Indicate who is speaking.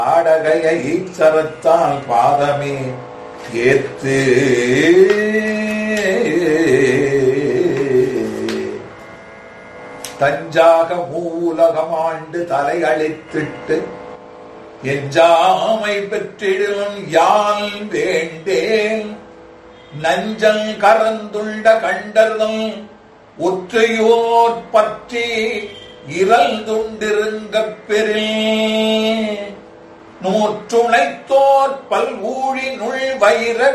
Speaker 1: ஆடகைய ஈச்சரத்தால் பாதமே ஏத்து தஞ்சாக மூலகமாண்டு தலையளித்திட்டு எஞ்சாமை பெற்றிடும் யால் வேண்டேன் நஞ்சங் கரந்துண்ட கண்டர்தம் ஒற்றையோர் பற்றி இறந்துண்டிருங்கப் பெறில் நூற்றுணைத்தோர் பல்வூழி நுள் வைர